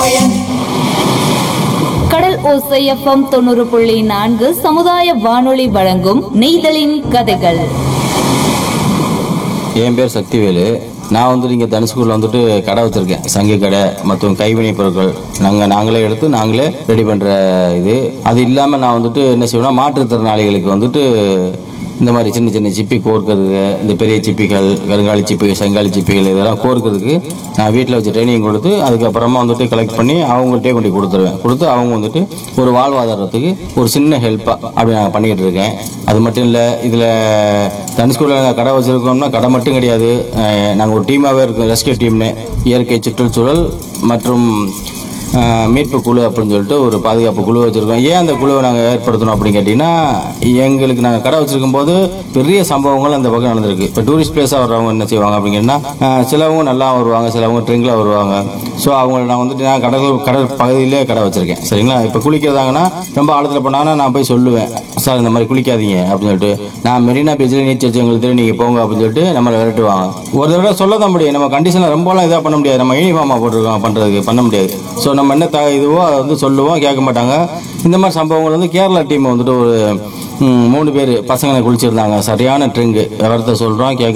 கடல் ஓசை எஃப்எம் தொண்ணூறு புள்ளி நான்கு சமுதாய வானொலி வழங்கும் நெய்தலின் கதைகள் என் பேர் சக்திவேலு நான் வந்துட்டு இங்கே தனுஷ்கூரில் வந்துட்டு கடை வச்சுருக்கேன் சங்கு கடை மற்றும் கைவினை பொருட்கள் நாங்கள் நாங்களே எடுத்து நாங்களே ரெடி பண்ணுற இது அது இல்லாமல் நான் வந்துட்டு என்ன செய்வேன்னா மாற்றுத்திறனாளிகளுக்கு வந்துட்டு இந்த மாதிரி சின்ன சின்ன சிப்பி கோர்க்கிறதுக்கு இந்த பெரிய சிப்பிகள் கருங்காலி சிப்பி செங்காலி சிப்பிகள் இதெல்லாம் கோர்க்கிறதுக்கு நான் வீட்டில் வச்சு ட்ரைனிங் கொடுத்து அதுக்கப்புறமா வந்துட்டு கலெக்ட் பண்ணி அவங்கள்ட்டே கொண்டு போய் கொடுத்துருவேன் கொடுத்து அவங்க வந்துட்டு ஒரு வாழ்வாதாரத்துக்கு ஒரு சின்ன ஹெல்ப்பாக அப்படி நான் பண்ணிக்கிட்டு இருக்கேன் அது மட்டும் இல்லை இதில் தனுஷ்கூரில் நாங்கள் கடை வச்சுருக்கோம்னா கடை மட்டும் கிடையாது நாங்கள் ஒரு டீமாகவே இருக்கோம் ரெஸ்கியூ டீம்னு இயற்கை சுற்றுச்சூழல் மற்றும் அஹ், மீட்பு குழு அப்படின்னு சொல்லிட்டு ஒரு பாதுகாப்பு குழு வச்சுருக்கோம் ஏன் அந்த குழுவை நாங்கள் ஏற்படுத்தணும் அப்படின்னு கேட்டிங்கன்னா எங்களுக்கு நாங்கள் கடை வச்சிருக்கும் போது பெரிய சம்பவங்கள் அந்த பக்கம் நடந்திருக்கு இப்போ டூரிஸ்ட் பிளேஸாக வர்றவங்க என்ன செய்வாங்க அப்படிங்கன்னா அஹ், சிலவங்க நல்லா வருவாங்க சிலவங்க ட்ரிங்கில் வருவாங்க ஸோ அவங்க நான் வந்துட்டு நான் கடல் கடல் பகுதியிலே கடை வச்சிருக்கேன் சரிங்களா இப்போ குளிக்கிறதாங்கன்னா ரொம்ப ஆழத்தில் போனாங்கன்னா நான் போய் சொல்லுவேன் சார் இந்த மாதிரி குளிக்காதீங்க அப்படின்னு சொல்லிட்டு நான் மெரினா பீச்சில் நீச்சல் அடிச்சு எங்களுக்கு தெரியும் நீங்கள் போங்க அப்படின்னு சொல்லிட்டு நம்மளை விரட்டுவாங்க ஒரு தடவை சொல்ல தான் முடியும் நம்ம கண்டிஷனில் ரொம்பலாம் இதாக பண்ண முடியாது நம்ம யூனிஃபார்மாக போட்டிருக்கோம் பண்ணுறதுக்கு பண்ண முடியாது ஸோ நம்ம என்ன த இதுவோ அதை வந்து சொல்லுவோம் கேட்க மாட்டாங்க இந்த மாதிரி சம்பவங்கள் வந்து கேரளா டீம் வந்துட்டு ஒரு ம், மூணு பேர் பசங்களை குளிச்சிருந்தாங்க சரியான ட்ரிங்கு விவரத்தை சொல்கிறோம் கேட்க